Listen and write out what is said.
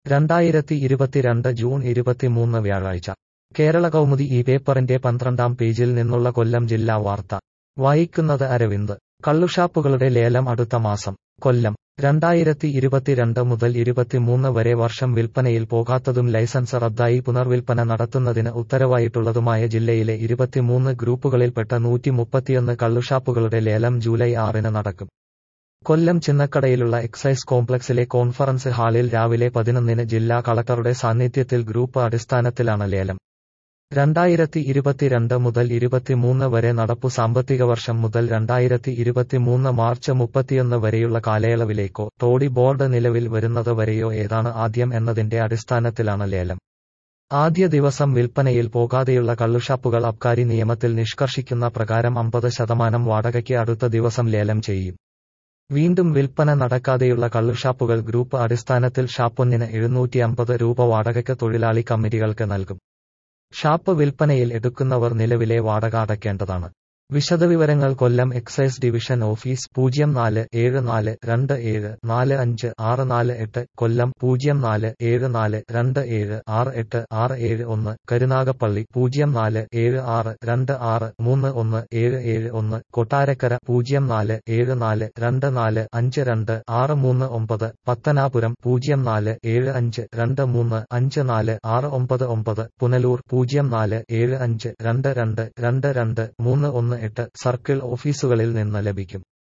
രണ്ടായിരത്തി ഇരുപത്തിരണ്ട് ജൂൺ ഇരുപത്തിമൂന്ന് വ്യാഴാഴ്ച കേരള കൗമുദി ഈ പേപ്പറിന്റെ പന്ത്രണ്ടാം പേജിൽ നിന്നുള്ള കൊല്ലം ജില്ലാ വാർത്ത വായിക്കുന്നത് അരവിന്ദ് കള്ളുഷാപ്പുകളുടെ ലേലം അടുത്ത മാസം കൊല്ലം രണ്ടായിരത്തി ഇരുപത്തിരണ്ട് മുതൽ ഇരുപത്തിമൂന്ന് വരെ വർഷം വിൽപ്പനയിൽ പോകാത്തതും ലൈസൻസ് റദ്ദായി പുനർവിൽപ്പന നടത്തുന്നതിന് ഉത്തരവായിട്ടുള്ളതുമായ ജില്ലയിലെ ഇരുപത്തിമൂന്ന് ഗ്രൂപ്പുകളിൽപ്പെട്ട നൂറ്റി മുപ്പത്തിയൊന്ന് കള്ളുഷാപ്പുകളുടെ ലേലം ജൂലൈ ആറിന് നടക്കും കൊല്ലം ചിന്നക്കടയിലുള്ള എക്സൈസ് കോംപ്ലക്സിലെ കോൺഫറൻസ് ഹാളിൽ രാവിലെ പതിനൊന്നിന് ജില്ലാ കളക്ടറുടെ സാന്നിധ്യത്തിൽ ഗ്രൂപ്പ് അടിസ്ഥാനത്തിലാണ് ലേലം രണ്ടായിരത്തി ഇരുപത്തിരണ്ട് മുതൽ ഇരുപത്തിമൂന്ന് വരെ നടപ്പു സാമ്പത്തിക വർഷം മുതൽ രണ്ടായിരത്തി ഇരുപത്തിമൂന്ന് മാർച്ച് മുപ്പത്തിയൊന്ന് വരെയുള്ള കാലയളവിലേക്കോ ടോഡി ബോർഡ് നിലവിൽ വരുന്നത് വരെയോ ഏതാണ് ആദ്യം എന്നതിന്റെ അടിസ്ഥാനത്തിലാണ് ലേലം ആദ്യ ദിവസം വിൽപ്പനയിൽ പോകാതെയുള്ള കള്ളുഷാപ്പുകൾ അബ്കാരി നിയമത്തിൽ നിഷ്കർഷിക്കുന്ന പ്രകാരം അമ്പത് ശതമാനം വാടകയ്ക്ക് അടുത്ത ദിവസം ലേലം ചെയ്യും വീണ്ടും വിൽപ്പന നടക്കാതെയുള്ള കള്ളുഷാപ്പുകൾ ഗ്രൂപ്പ് അടിസ്ഥാനത്തിൽ ഷാപ്പൊന്നിന് എഴുന്നൂറ്റി അമ്പത് രൂപ വാടകയ്ക്ക് തൊഴിലാളി കമ്മിറ്റികൾക്ക് നൽകും ഷാപ്പ് വിൽപ്പനയിൽ എടുക്കുന്നവർ നിലവിലെ വാടക അടയ്ക്കേണ്ടതാണ് വിശദവിവരങ്ങൾ കൊല്ലം എക്സൈസ് ഡിവിഷൻ ഓഫീസ് പൂജ്യം നാല് ഏഴ് നാല് രണ്ട് ഏഴ് നാല് അഞ്ച് ആറ് നാല് എട്ട് കൊല്ലം പൂജ്യം നാല് ഏഴ് നാല് രണ്ട് ഏഴ് ആറ് എട്ട് ആറ് ഏഴ് ഒന്ന് കരുനാഗപ്പള്ളി പൂജ്യം നാല് ഏഴ് ആറ് രണ്ട് ആറ് മൂന്ന് ഒന്ന് ഏഴ് ഏഴ് ഒന്ന് കൊട്ടാരക്കര പൂജ്യം നാല് ഏഴ് നാല് രണ്ട് നാല് അഞ്ച് രണ്ട് ആറ് മൂന്ന് ഒമ്പത് പത്തനാപുരം പൂജ്യം നാല് ഏഴ് അഞ്ച് രണ്ട് മൂന്ന് അഞ്ച് നാല് ആറ് ഒമ്പത് ഒമ്പത് പുനലൂർ പൂജ്യം നാല് ഏഴ് അഞ്ച് രണ്ട് രണ്ട് രണ്ട് രണ്ട് മൂന്ന് ഒന്ന് എട്ട് സർക്കിൾ ഓഫീസുകളിൽ നിന്ന് ലഭിക്കും